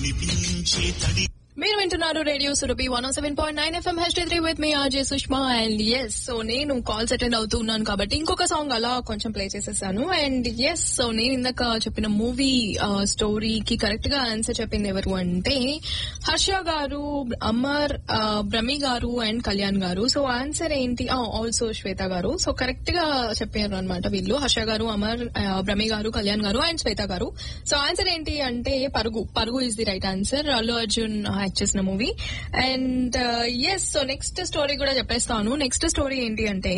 కురిపించే తడి మీరు వింటున్నారు radio Surabhi one seven point nine FM H three with me RJ Sushma and yes so నేను కాల్స్ అటెండ్ అవుతూ ఉన్నాను కాబట్టి ఇంకొక సాంగ్ అలా కొంచెం ప్లే చేసేసాను అండ్ ఎస్ సో నేను ఇందాక చెప్పిన మూవీ స్టోరీకి కరెక్ట్ గా ఆన్సర్ చెప్పింది ఎవరు అంటే హర్ష గారు అమర్ ఆ, బ్రహ్మి గారు అండ్ కళ్యాణ్ గారు సో ఆన్సర్ ఏంటి ఆల్సో శ్వేత గారు సో కరెక్ట్ గా చెప్పారు అనమాట వీళ్ళు హర్ష గారు అమర్ ఆ, బ్రహ్మి గారు కళ్యాణ్ గారు అండ్ శ్వేత గారు సో ఆన్సర్ ఏంటి అంటే Parugu Parugu is the right answer Allu Arjun act చేసిన movie and yes so next story కూడా చెప్పేస్తాను నెక్స్ట్ స్టోరీ ఏంటి అంటే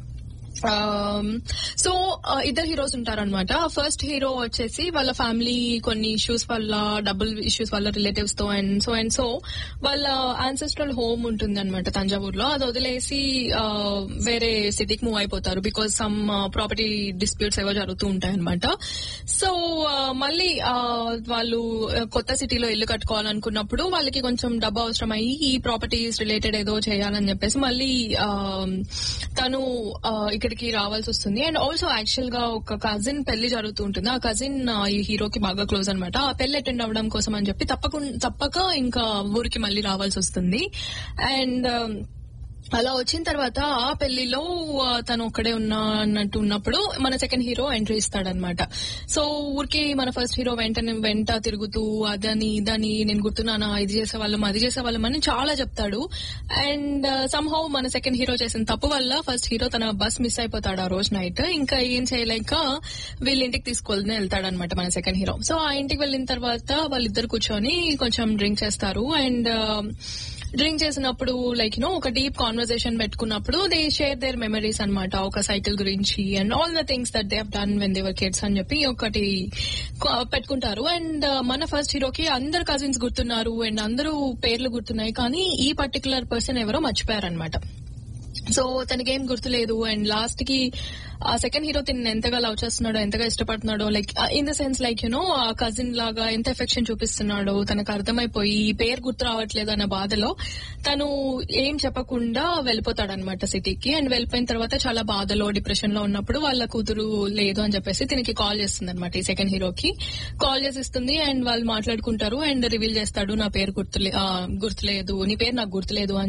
సో ఇద్దరు హీరోస్ ఉంటారనమాట ఫస్ట్ హీరో వచ్చేసి వాళ్ళ ఫ్యామిలీ కొన్ని ఇష్యూస్ వల్ల డబుల్ ఇష్యూస్ వల్ల రిలేటివ్స్ తో అండ్ సో అండ్ సో వాళ్ళ ఆన్సెస్ట్రల్ హోమ్ ఉంటుంది అనమాట తంజావూరులో అది వదిలేసి ఆ, వేరే సిటీకి మూవ్ అయిపోతారు బికాస్ సమ్ ప్రాపర్టీ డిస్ప్యూట్స్ ఏవో జరుగుతూ ఉంటాయి అనమాట సో మళ్ళీ ఆ, వాళ్ళు ఆ, కొత్త సిటీలో ఇల్లు కట్టుకోవాలనుకున్నప్పుడు వాళ్ళకి కొంచెం డబ్బు అవసరం అయ్యి ఈ ప్రాపర్టీస్ రిలేటెడ్ ఏదో చేయాలని చెప్పేసి మళ్ళీ ఆ, తను ఆ, ఇక్కడికి రావాల్సి వస్తుంది అండ్ ఆల్సో యాక్చువల్ గా ఒక కజిన్ పెళ్లి జరుగుతూ ఉంటుంది ఆ కజిన్ ఈ హీరోకి బాగా క్లోజ్ అనమాట ఆ పెళ్లి అటెండ్ అవ్వడం కోసం అని చెప్పి తప్పకుండా తప్పక ఇంకా ఊరికి మళ్ళీ రావాల్సి వస్తుంది అండ్ అలా వచ్చిన తర్వాత ఆ పెళ్లిలో ఆ, తను ఒక్కడే ఉన్నా అన్నట్టు ఉన్నప్పుడు మన సెకండ్ హీరో ఎంట్రీ ఇస్తాడనమాట సో ఊరికి మన ఫస్ట్ హీరో వెంటనే వెంట తిరుగుతూ అదని ఇదని నేను గుర్తున్నానా ఇది చేసేవాళ్ళం అది చేసేవాళ్ళం అని చాలా చెప్తాడు అండ్ సంహౌ మన సెకండ్ హీరో చేసిన తప్పు వల్ల ఫస్ట్ హీరో తన బస్ మిస్ అయిపోతాడు ఆ రోజు నైట్ ఇంకా ఏం చేయలేక వీళ్ళ ఇంటికి తీసుకొని వెళ్తాడనమాట మన సెకండ్ హీరో సో ఆ ఇంటికి వెళ్ళిన తర్వాత వాళ్ళిద్దరు కూర్చొని కొంచెం డ్రింక్ చేస్తారు అండ్ డ్రింక్ చేసినప్పుడు లైక్ నో ఒక డీప్ కాన్వర్సేషన్ పెట్టుకున్నప్పుడు దే షేర్ దేర్ మెమరీస్ అన్నమాట ఒక సైకిల్ గురించి and all the things that they done when they were kids అని చెప్పి ఒకటి క- పెట్టుకుంటారు అండ్ మన ఫస్ట్ హీరోకి అందరు కజిన్స్ గుర్తున్నారు అండ్ అందరూ పేర్లు గుర్తున్నాయి కానీ ఈ పర్టికులర్ పర్సన్ ఎవరో మర్చిపోయారనమాట సో తనకి ఏం గుర్తులేదు అండ్ లాస్ట్ కి ఆ సెకండ్ హీరో తిని ఎంతగా లవ్ చేస్తున్నాడో ఎంతగా ఇష్టపడుతున్నాడో like in the sense like you know ఆ కజిన్ లాగా ఎంత ఎఫెక్షన్ చూపిస్తున్నాడో తనకు అర్థమైపోయి ఈ పేరు గుర్తు రావట్లేదు అన్న బాధలో తను ఏం చెప్పకుండా వెళ్ళిపోతాడనమాట సిటీకి అండ్ వెళ్ళిపోయిన తర్వాత చాలా బాధలో డిప్రెషన్ లో ఉన్నప్పుడు వాళ్ళ కూతురు లేదు అని చెప్పేసి దీనికి కాల్ చేస్తుంది అనమాట ఈ సెకండ్ హీరోకి కాల్ చేసి ఇస్తుంది అండ్ వాళ్ళు మాట్లాడుకుంటారు అండ్ రివీల్ చేస్తాడు నా పేరు గుర్తులే ఆ, గుర్తులేదు నీ పేరు నాకు గుర్తులేదు అని